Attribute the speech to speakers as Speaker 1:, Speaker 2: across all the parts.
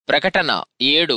Speaker 1: ప్రకటన ఏడు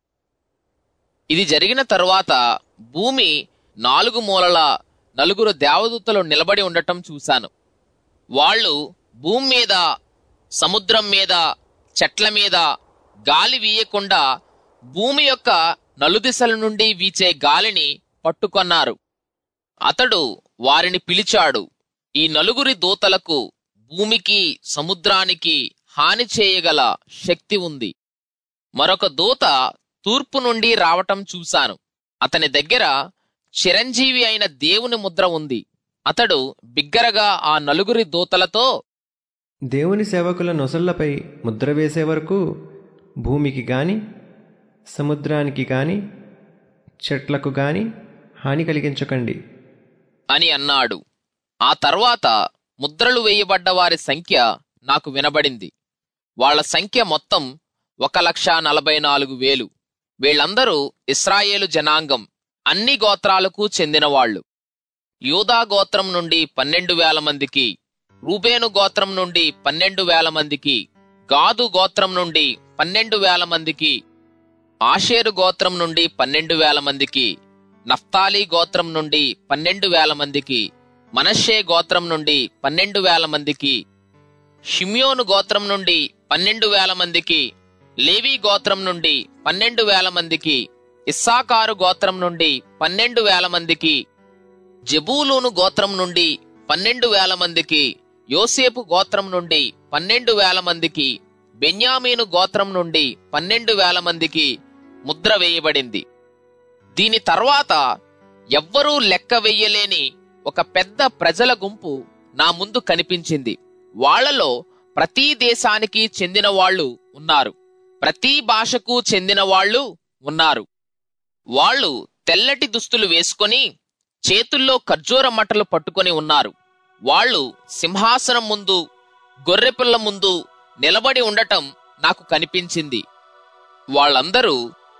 Speaker 1: ఇది జరిగిన తరువాత భూమి నాలుగు మూలల నలుగురు దేవదూతలు నిలబడి ఉండటం చూశాను వాళ్ళు భూమి మీద సముద్రం మీద చెట్ల మీద గాలి వీయకుండా భూమి యొక్క నలుదిశల నుండి వీచే గాలిని పట్టుకొన్నారు అతడు వారిని పిలిచాడు ఈ నలుగురి దూతలకు భూమికి సముద్రానికి హాని చేయగల శక్తి ఉంది మరొక దూత తూర్పు నుండి రావటం చూశాను అతని దగ్గర చిరంజీవి అయిన దేవుని ముద్ర ఉంది అతడు బిగ్గరగా ఆ నలుగురి దూతలతో
Speaker 2: దేవుని సేవకుల నొసళ్లపై ముద్ర వేసే వరకు భూమికి గాని సముద్రానికి గాని చెట్లకు గాని హాని కలిగించకండి
Speaker 1: అని అన్నాడు ఆ తర్వాత ముద్రలు వేయబడ్డ వారి సంఖ్య నాకు వినబడింది వాళ్ళ సంఖ్య మొత్తం ఒక లక్ష నలభై నాలుగు వేలు వీళ్ళందరూ ఇస్రాయేలు జనాంగం అన్ని గోత్రాలకు చెందినవాళ్లు యూదా గోత్రం నుండి పన్నెండు వేల మందికి రూబేను గోత్రం నుండి పన్నెండు వేల మందికి గాదు గోత్రం నుండి పన్నెండు వేల మందికి ఆషేరు గోత్రం నుండి పన్నెండు వేల మందికి నఫ్తాలి గోత్రం నుండి పన్నెండు వేల మందికి మనషే గోత్రం నుండి పన్నెండు వేల మందికి షిమ్యోను గోత్రం నుండి పన్నెండు వేల మందికి లేవి గోత్రం నుండి పన్నెండు వేల మందికి ఇస్సాకారు గోత్రం నుండి పన్నెండు వేల మందికి జబూలూను గోత్రం నుండి పన్నెండు వేల మందికి యోసేపు గోత్రం నుండి పన్నెండు వేల మందికి బెన్యామీను గోత్రం నుండి పన్నెండు వేల మందికి ముద్ర వేయబడింది దీని తర్వాత ఎవ్వరూ లెక్క వెయ్యలేని ఒక పెద్ద ప్రజల గుంపు నా ముందు కనిపించింది వాళ్ళలో ప్రతి దేశానికి చెందిన వాళ్ళు ఉన్నారు ప్రతి భాషకు చెందిన వాళ్ళు ఉన్నారు వాళ్ళు తెల్లటి దుస్తులు వేసుకొని చేతుల్లో ఖర్జూర మట్టలు పట్టుకొని ఉన్నారు వాళ్ళు సింహాసనం ముందు గొర్రెపిల్ల ముందు నిలబడి ఉండటం నాకు కనిపించింది వాళ్ళందరూ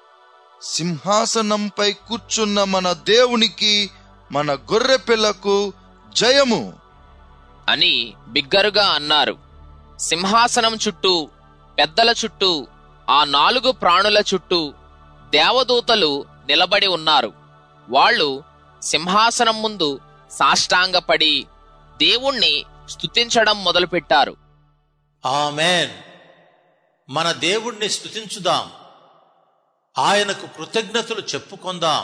Speaker 3: సింహాసనంపై కూర్చున్న మన దేవునికి మన గొర్రె పిల్లకు జయము
Speaker 1: అని బిగ్గరుగా అన్నారు సింహాసనం చుట్టూ పెద్దల చుట్టూ ఆ నాలుగు ప్రాణుల చుట్టూ దేవదూతలు నిలబడి ఉన్నారు వాళ్ళు సింహాసనం ముందు సాష్టాంగపడి దేవుణ్ణి స్తుతించడం మొదలుపెట్టారు
Speaker 4: ఆమెన్ మన దేవుణ్ణి స్తుతించుదాం ఆయనకు కృతజ్ఞతలు చెప్పుకొందాం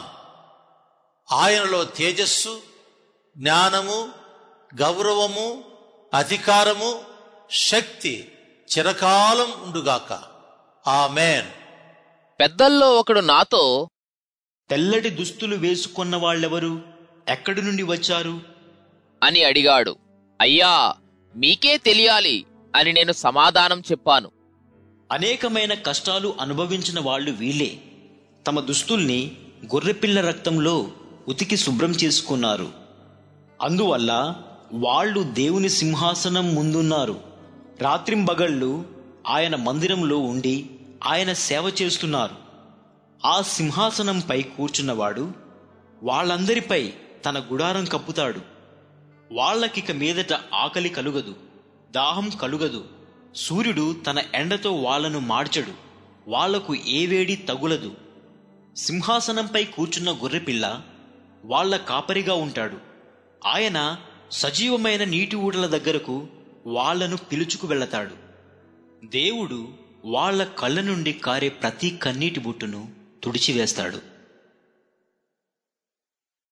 Speaker 4: ఆయనలో తేజస్సు జ్ఞానము గౌరవము అధికారము శక్తి చిరకాలం ఉండుగాక ఆమెన్
Speaker 1: పెద్దల్లో ఒకడు నాతో
Speaker 5: తెల్లటి దుస్తులు వేసుకున్న వాళ్ళెవరు ఎక్కడి నుండి వచ్చారు
Speaker 1: అని అడిగాడు అయ్యా మీకే తెలియాలి అని నేను సమాధానం చెప్పాను
Speaker 5: అనేకమైన కష్టాలు అనుభవించిన వాళ్ళు వీళ్ళే తమ దుస్తుల్ని గొర్రెపిల్ల రక్తంలో ఉతికి శుభ్రం చేసుకున్నారు అందువల్ల వాళ్ళు దేవుని సింహాసనం ముందున్నారు రాత్రింబగళ్ళు ఆయన మందిరంలో ఉండి ఆయన సేవ చేస్తున్నారు ఆ సింహాసనంపై కూర్చున్నవాడు వాళ్ళందరిపై తన గుడారం కప్పుతాడు వాళ్ళకిక మీదట ఆకలి కలుగదు దాహం కలుగదు సూర్యుడు తన ఎండతో వాళ్ళను మార్చడు వాళ్లకు ఏ వేడి తగులదు సింహాసనంపై కూర్చున్న గొర్రెపిల్ల వాళ్ళ కాపరిగా ఉంటాడు ఆయన సజీవమైన నీటి ఊటల దగ్గరకు వాళ్లను పిలుచుకు వెళతాడు దేవుడు వాళ్ళ కళ్ళ నుండి కారే ప్రతి కన్నీటి బుట్టును తుడిచివేస్తాడు